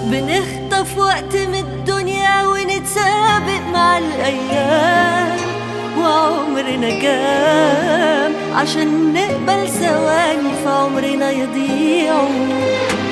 بنخطف وقت من الدنيا ونتسابق مع الأيام وعمرنا كام عشان نقبل ثواني في عمرنا يضيعوا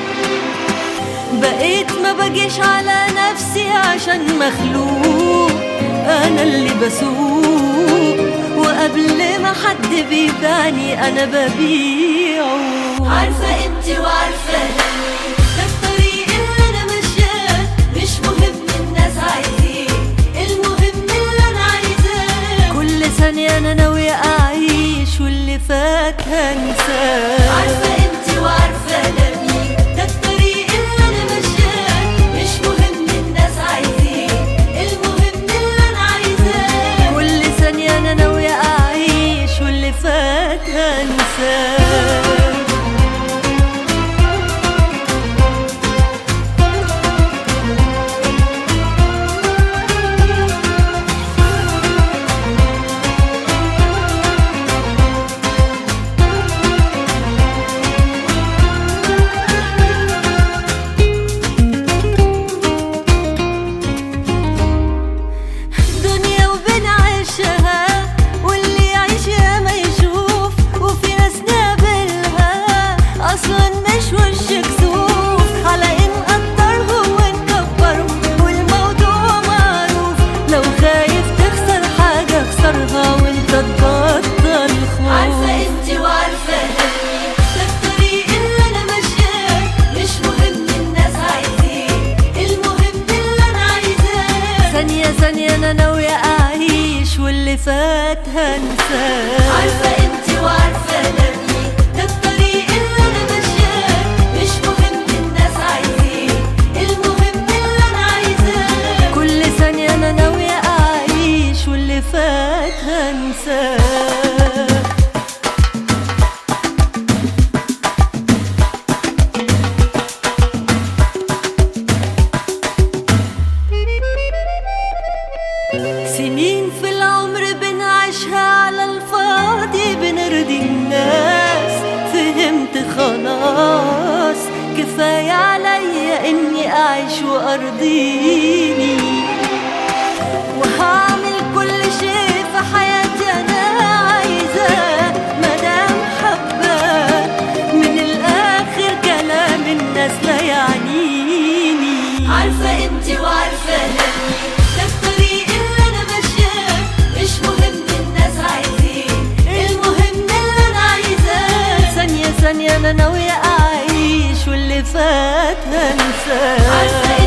بقيت ما بجيش على نفسي عشان مخلوق انا اللي بسوق وقبل ما حد بيباني انا ببيعه عارفه قيمتي وعارفه همي ده الطريق اللي انا ماشياه مش مهم الناس عايزين المهم اللي انا عايزاه كل ثانيه انا ناويه اعيش واللي فات هنساه عارفه قيمتي وعارفه همي ده الطريق اللي انا ماشياه مش مهم الناس عايزين المهم اللي انا عايزاه كل ثانيه انا ناويه اعيش واللي فات هنساه دنيا وبنعيشها واللي يعيش يا ما يشوف وفي ناس نقابلها اصلا مش وش كسوف على ان نقدرهم ونكبرهم والموضوع معروف لو خايف تخسر حاجة اخسرها وانت تبطل خوف عارفة انتي وعارفة همي ده الطريق اللي انا ماشياه مش مهم الناس عايزين المهم اللي انا عايزاه ثانية ثانية انا ناوية اعيش واللي فات هنساه عارفة انتي وعارفة همي ده الطريق اللي انا ماشياه مش مهم الناس عايزين المهم اللي انا عايزاه كل ثانية انا ناوية اعيش واللي فات هنساه سنين في العمر بنعيشها على الفاضي بنرضي الناس فهمت خلاص كفاية عليا اني اعيش وارضيني وهعمل كل شيء في حياتي انا عايزاه مدام حباه من الاخر كلام الناس لا يعنيني عارفة قيمتي وعارفة همي ده الطريق اللي انا ماشياه مش مهم الناس عايزين المهم اللي انا عايزاه ثانية ثانية انا ناوية اعيش واللي فات هنساه عارفة